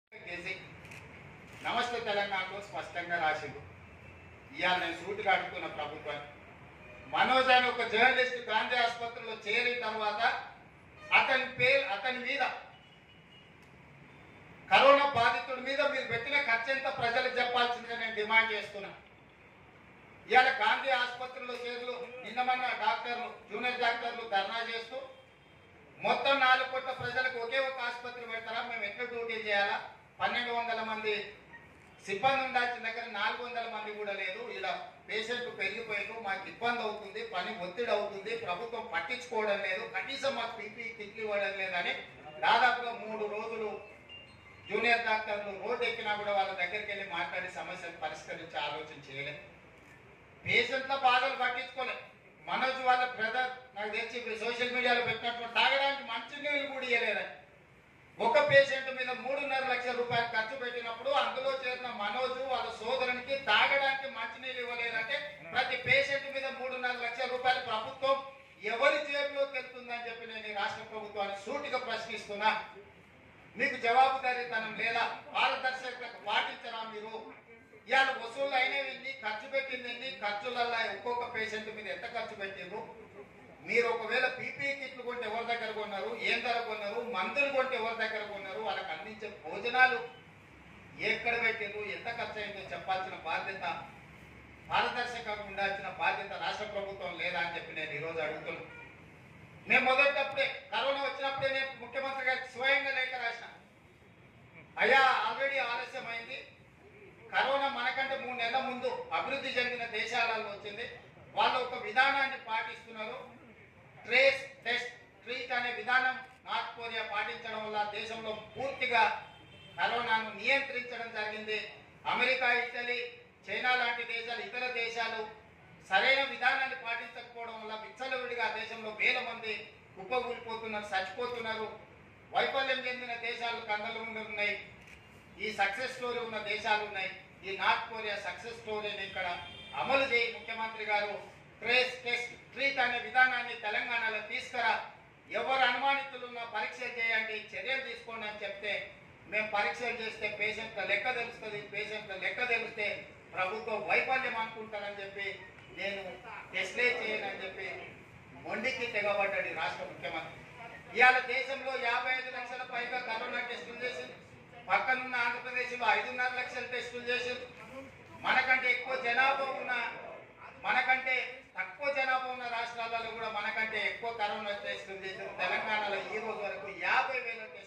చేసి నమస్తే తెలంగాణలో స్పష్టంగా రాసిండు ఇవాళ నేను సూటిగా అడుగుతున్న ప్రభుత్వాన్ని మనోజ్ అని ఒక జర్నలిస్ట్ గాంధీ ఆసుపత్రిలో చేరిన తర్వాత అతని పేరు అతని మీద కరోనా బాధితుడి మీద మీరు పెట్టిన ఖర్చు ఎంత ప్రజలకు చెప్పాల్సిందిగా నేను డిమాండ్ చేస్తున్నా ఇవాళ గాంధీ ఆసుపత్రిలో చేరులు నిన్న మొన్న డాక్టర్లు జూనియర్ డాక్టర్లు ధర్నా చేస్తూ మొత్తం నాలుగు కోట్ల ప్రజలకు ఒకే ఒక ఆసుపత్రి పెడతారా మేము ఎట్లా డ్యూటీ చేయాలా పన్నెండు వందల మంది సిబ్బంది ఉండాల్సిన దగ్గర నాలుగు వందల మంది కూడా లేదు ఇలా పేషెంట్లు పెరిగిపోయారు మాకు ఇబ్బంది అవుతుంది పని ఒత్తిడి అవుతుంది ప్రభుత్వం పట్టించుకోవడం లేదు కనీసం మాకు పీపీ కిట్లు ఇవ్వడం లేదని దాదాపుగా మూడు రోజులు జూనియర్ డాక్టర్లు రోడ్డు ఎక్కినా కూడా వాళ్ళ దగ్గరికి వెళ్ళి మాట్లాడి సమస్యను పరిష్కరించే ఆలోచన చేయలేదు పేషెంట్ల బాధలు పట్టించుకోలే మనోజ్ వాళ్ళ బ్రదర్ నాకు తెలిసి సోషల్ మీడియాలో పెట్టినట్టు తాగడానికి మంచి నీళ్ళు కూడా ఇవ్వలేదని ఒక పేషెంట్ మీద మూడున్నర లక్షల రూపాయలు ఖర్చు పెట్టినప్పుడు అందులో చేరిన మనోజ్ వాళ్ళ సోదరునికి తాగడానికి మంచినీళ్ళు ఇవ్వలేదంటే ప్రతి పేషెంట్ మీద మూడున్నర లక్షల రూపాయలు ప్రభుత్వం ఎవరి జేబులోకి వెళ్తుందని చెప్పి నేను ఈ రాష్ట్ర ప్రభుత్వాన్ని సూటిగా ప్రశ్నిస్తున్నా మీకు జవాబుదారీతనం లేదా పారదర్శకత పాటించరా మీరు ఇవాళ వసూలు అయినవి ఎన్ని ఖర్చు పెట్టింది ఎన్ని ఖర్చులల్లా ఒక్కొక్క పేషెంట్ మీద ఎంత ఖర్చు పెట్టిండ్రు మీరు ఒకవేళ పీపీఈ కిట్లు కొంటే ఎవరి దగ్గర కొన్నారు ఏం ధర కొన్నారు మందులు కొంటే ఎవరి దగ్గర కొన్నారు వాళ్ళకి అందించే భోజనాలు ఎక్కడ పెట్టిండ్రు ఎంత ఖర్చు అయిందో చెప్పాల్సిన బాధ్యత పారదర్శకంగా ఉండాల్సిన బాధ్యత రాష్ట్ర ప్రభుత్వం లేదా అని చెప్పి నేను ఈరోజు అడుగుతున్నాను నేను మొదటప్పుడే కరోనా వచ్చినప్పుడే నేను ముఖ్యమంత్రి గారికి స్వయంగా లేఖ రాసిన అయ్యా ఆల్రెడీ ఆలస్యమైంది కరోనా మనకంటే మూడు నెలల ముందు అభివృద్ధి చెందిన దేశాలలో వచ్చింది వాళ్ళు ఒక విధానాన్ని పాటిస్తున్నారు ట్రేస్ టెస్ట్ ట్రీట్ అనే విధానం నార్త్ కొరియా పాటించడం వల్ల దేశంలో పూర్తిగా కరోనాను నియంత్రించడం జరిగింది అమెరికా ఇటలీ చైనా లాంటి దేశాలు ఇతర దేశాలు సరైన విధానాన్ని పాటించకపోవడం వల్ల విచ్చలవిడిగా దేశంలో వేల మంది కుప్పకూలిపోతున్నారు చచ్చిపోతున్నారు వైఫల్యం చెందిన దేశాలు కళ్ళలు ఉన్నాయి ఈ సక్సెస్ స్టోరీ ఉన్న దేశాలు ఉన్నాయి ఈ నార్త్ కొరియా సక్సెస్ స్టోరీని ఇక్కడ అమలు చేయి ముఖ్యమంత్రి గారు ట్రేస్ టెస్ట్ ట్రీట్ అనే విధానాన్ని తెలంగాణలో తీసుకురా ఎవరు అనుమానితులు ఉన్న పరీక్షలు చేయండి చర్యలు తీసుకోండి అని చెప్తే మేము పరీక్షలు చేస్తే పేషెంట్ల లెక్క తెలుస్తుంది పేషెంట్ల లెక్క తెలిస్తే ప్రభుత్వం వైఫల్యం అనుకుంటారని చెప్పి నేను టెస్ట్లే చేయనని చెప్పి మొండికి తెగబడ్డాడు ఈ రాష్ట్ర ముఖ్యమంత్రి ఇవాళ దేశంలో యాభై ఐదు లక్షల పైగా కరోనా టెస్టులు చేసింది పక్కనున్న ఆంధ్రప్రదేశ్లో ఐదున్నర లక్షల టెస్టులు చేసింది మనకంటే ఎక్కువ జనాభా ఉన్న మనకంటే తక్కువ జనాభా ఉన్న రాష్ట్రాలలో కూడా మనకంటే ఎక్కువ కరోనా టెస్టులు చేసింది తెలంగాణలో ఈ రోజు వరకు యాభై వేల